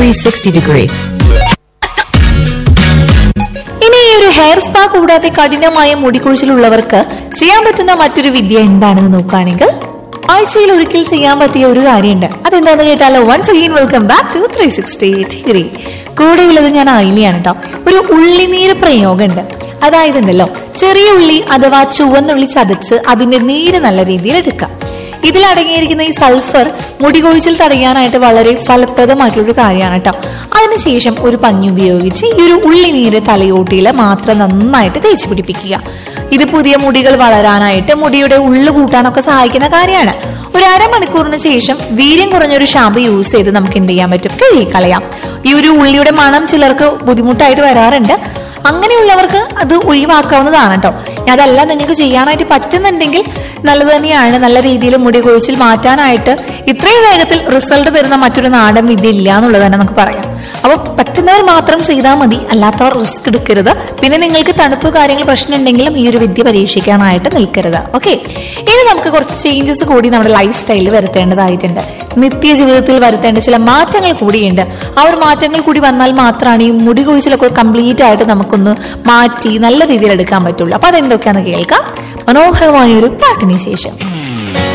360 degree. ഇനി ഈ ഒരു ഹെയർ സ്പാ കൂടാതെ കഠിനമായ മുടികൊഴിച്ചിലുള്ളവർക്ക് ചെയ്യാൻ പറ്റുന്ന മറ്റൊരു വിദ്യ എന്താണെന്ന് നോക്കുകയാണെങ്കിൽ ആഴ്ചയിൽ ഒരിക്കൽ ചെയ്യാൻ പറ്റിയ ഒരു കാര്യമുണ്ട് അതെന്താന്ന് കേട്ടാലോ once again welcome back to three sixty degree കൂടെയുള്ളത് ഞാൻ ആയിലിയാണ് കേട്ടോ ഒരു ഉള്ളിനീര് പ്രയോഗമുണ്ട് അതായത് ഉണ്ടല്ലോ ചെറിയ ഉള്ളി അഥവാ ചുവന്നുള്ളി ചതച്ച് അതിന്റെ നീര് നല്ല രീതിയിൽ എടുക്കാം ഇതിൽ അടങ്ങിയിരിക്കുന്ന ഈ സൾഫർ മുടി കൊഴിച്ചിൽ തടയാനായിട്ട് വളരെ ഫലപ്രദമായിട്ടുള്ള ഒരു കാര്യമാണ് കേട്ടോ അതിനുശേഷം ഒരു പഞ്ഞി ഉപയോഗിച്ച് ഈ ഒരു ഉള്ളിനീര് തലയോട്ടിയിൽ മാത്രം നന്നായിട്ട് തേച്ച് പിടിപ്പിക്കുക ഇത് പുതിയ മുടികൾ വളരാനായിട്ട് മുടിയുടെ ഉള്ളു കൂട്ടാനൊക്കെ സഹായിക്കുന്ന കാര്യമാണ് ഒരു അരമണിക്കൂറിന് ശേഷം വീര്യം കുറഞ്ഞൊരു ഷാമ്പു യൂസ് ചെയ്ത് നമുക്ക് എന്ത് ചെയ്യാൻ പറ്റും കഴുകിക്കളയാം ഈ ഒരു ഉള്ളിയുടെ മണം ചിലർക്ക് ബുദ്ധിമുട്ടായിട്ട് വരാറുണ്ട് അങ്ങനെയുള്ളവർക്ക് അത് ഒഴിവാക്കാവുന്നതാണ് കേട്ടോ അതല്ല നിങ്ങൾക്ക് ചെയ്യാനായിട്ട് പറ്റുന്നുണ്ടെങ്കിൽ നല്ലത് തന്നെയാണ് നല്ല രീതിയിൽ മുടി കൊഴിച്ചിൽ മാറ്റാനായിട്ട് ഇത്രയും വേഗത്തിൽ റിസൾട്ട് തരുന്ന മറ്റൊരു നാടൻ വിദ്യ ഇല്ല എന്നുള്ളത് തന്നെ നമുക്ക് പറയാം അപ്പോൾ പറ്റുന്നവർ മാത്രം ചെയ്താൽ മതി അല്ലാത്തവർ റിസ്ക് എടുക്കരുത് പിന്നെ നിങ്ങൾക്ക് തണുപ്പ് കാര്യങ്ങൾ പ്രശ്നം ഉണ്ടെങ്കിലും ഈ ഒരു വിദ്യ പരീക്ഷിക്കാനായിട്ട് നിൽക്കരുത് ഓക്കെ ഇനി നമുക്ക് കുറച്ച് ചേഞ്ചസ് കൂടി നമ്മുടെ ലൈഫ് സ്റ്റൈലിൽ വരുത്തേണ്ടതായിട്ടുണ്ട് നിത്യ ജീവിതത്തിൽ വരുത്തേണ്ട ചില മാറ്റങ്ങൾ കൂടിയുണ്ട് ആ ഒരു മാറ്റങ്ങൾ കൂടി വന്നാൽ മാത്രമാണ് ഈ മുടി കൊഴിച്ചിലൊക്കെ കംപ്ലീറ്റ് ആയിട്ട് നമുക്കൊന്ന് മാറ്റി നല്ല രീതിയിൽ എടുക്കാൻ പറ്റുള്ളൂ അപ്പൊ അതെന്തൊക്കെയാണെന്ന് കേൾക്കാം മനോഹരമായ ഒരു പാട്ടിന് ശേഷം